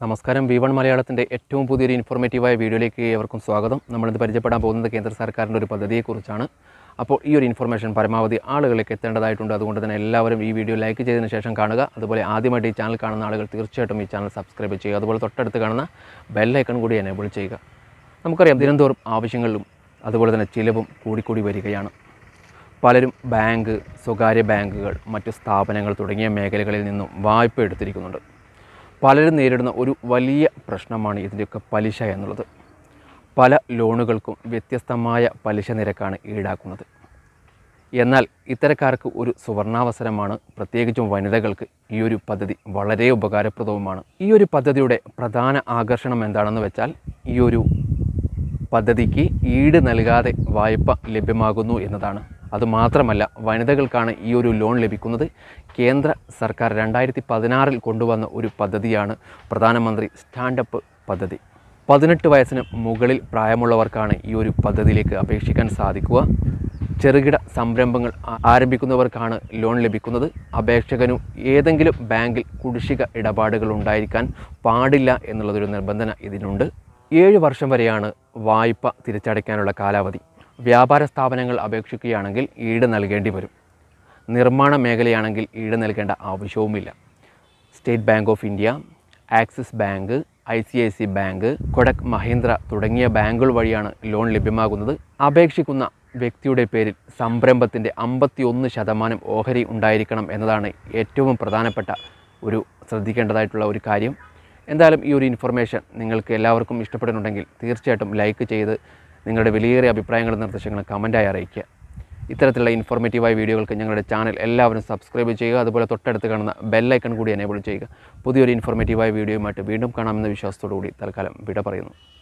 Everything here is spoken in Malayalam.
നമസ്കാരം വി വൺ മലയാളത്തിൻ്റെ ഏറ്റവും പുതിയൊരു ഇൻഫോർമേറ്റീവായ വീഡിയോയിലേക്ക് ഏവർക്കും സ്വാഗതം നമ്മളിത് പരിചയപ്പെടാൻ പോകുന്നത് കേന്ദ്ര സർക്കാരിൻ്റെ ഒരു പദ്ധതിയെക്കുറിച്ചാണ് അപ്പോൾ ഈ ഒരു ഇൻഫർമേഷൻ പരമാവധി ആളുകളിലേക്ക് എത്തേണ്ടതായിട്ടുണ്ട് അതുകൊണ്ട് തന്നെ എല്ലാവരും ഈ വീഡിയോ ലൈക്ക് ചെയ്തതിന് ശേഷം കാണുക അതുപോലെ ആദ്യമായിട്ട് ഈ ചാനൽ കാണുന്ന ആളുകൾ തീർച്ചയായിട്ടും ഈ ചാനൽ സബ്സ്ക്രൈബ് ചെയ്യുക അതുപോലെ തൊട്ടടുത്ത് കാണുന്ന ബെല്ലൈക്കൺ കൂടി എനേബിൾ ചെയ്യുക നമുക്കറിയാം ദിനംതോറും ആവശ്യങ്ങളിലും അതുപോലെ തന്നെ ചിലവും കൂടിക്കൂടി വരികയാണ് പലരും ബാങ്ക് സ്വകാര്യ ബാങ്കുകൾ മറ്റു സ്ഥാപനങ്ങൾ തുടങ്ങിയ മേഖലകളിൽ നിന്നും വായ്പ എടുത്തിരിക്കുന്നുണ്ട് പലരും നേരിടുന്ന ഒരു വലിയ പ്രശ്നമാണ് ഇതിൻ്റെയൊക്കെ പലിശ എന്നുള്ളത് പല ലോണുകൾക്കും വ്യത്യസ്തമായ പലിശ നിരക്കാണ് ഈടാക്കുന്നത് എന്നാൽ ഇത്തരക്കാർക്ക് ഒരു സുവർണാവസരമാണ് പ്രത്യേകിച്ചും വനിതകൾക്ക് ഈ ഒരു പദ്ധതി വളരെ ഉപകാരപ്രദവുമാണ് ഈ ഒരു പദ്ധതിയുടെ പ്രധാന ആകർഷണം എന്താണെന്ന് വെച്ചാൽ ഈ ഒരു പദ്ധതിക്ക് ഈട് നൽകാതെ വായ്പ ലഭ്യമാകുന്നു എന്നതാണ് അതുമാത്രമല്ല വനിതകൾക്കാണ് ഈ ഒരു ലോൺ ലഭിക്കുന്നത് കേന്ദ്ര സർക്കാർ രണ്ടായിരത്തി പതിനാറിൽ കൊണ്ടുവന്ന ഒരു പദ്ധതിയാണ് പ്രധാനമന്ത്രി സ്റ്റാൻഡപ്പ് പദ്ധതി പതിനെട്ട് വയസ്സിന് മുകളിൽ പ്രായമുള്ളവർക്കാണ് ഈ ഒരു പദ്ധതിയിലേക്ക് അപേക്ഷിക്കാൻ സാധിക്കുക ചെറുകിട സംരംഭങ്ങൾ ആ- ആരംഭിക്കുന്നവർക്കാണ് ലോൺ ലഭിക്കുന്നത് അപേക്ഷകനു ഏതെങ്കിലും ബാങ്കിൽ കുടിശ്ശിക ഇടപാടുകൾ ഉണ്ടായിരിക്കാൻ പാടില്ല എന്നുള്ളതൊരു നിബന്ധന ഇതിനുണ്ട് ഏഴ് വർഷം വരെയാണ് വായ്പ തിരിച്ചടയ്ക്കാനുള്ള കാലാവധി വ്യാപാര സ്ഥാപനങ്ങൾ അപേക്ഷിക്കുകയാണെങ്കിൽ ഈട് നൽകേണ്ടി വരും നിർമ്മാണ മേഖലയാണെങ്കിൽ ഈട് നൽകേണ്ട ആവശ്യവുമില്ല state bank of India Axis bank I C I C bank Kotak Mahindra തുടങ്ങിയ ബാങ്കുകൾ വഴിയാണ് ലോൺ ലഭ്യമാകുന്നത് അപേക്ഷിക്കുന്ന വ്യക്തിയുടെ പേരിൽ സംരംഭത്തിൻ്റെ അമ്പത്തിയൊന്ന് ശതമാനം ഓഹരി ഉണ്ടായിരിക്കണം എന്നതാണ് ഏറ്റവും പ്രധാനപ്പെട്ട ഒരു ശ്രദ്ധിക്കേണ്ടതായിട്ടുള്ള ഒരു കാര്യം എന്തായാലും ഈ ഒരു ഇൻഫർമേഷൻ നിങ്ങൾക്ക് എല്ലാവർക്കും ഇഷ്ടപ്പെടുന്നുണ്ടെങ്കിൽ തീർച്ചയായിട്ടും ലൈക്ക് ചെയ്ത് നിങ്ങളുടെ വിലയേറിയ അഭിപ്രായങ്ങളും നിർദ്ദേശങ്ങളും കമൻറ്റായി അറിയിക്കുക ഇത്തരത്തിലുള്ള ഇൻഫോർമേറ്റീവായ വീഡിയോകൾക്ക് ഞങ്ങളുടെ ചാനൽ എല്ലാവരും സബ്സ്ക്രൈബ് ചെയ്യുക അതുപോലെ തൊട്ടടുത്ത് കാണുന്ന ബെല്ലൈക്കൺ കൂടി എനേബിൾ ചെയ്യുക പുതിയൊരു ഇൻഫോർമേറ്റീവായ വീഡിയോയുമായിട്ട് വീണ്ടും കാണാമെന്ന വിശ്വാസത്തോടു കൂടി തൽക്കാലം വിട പറയുന്നു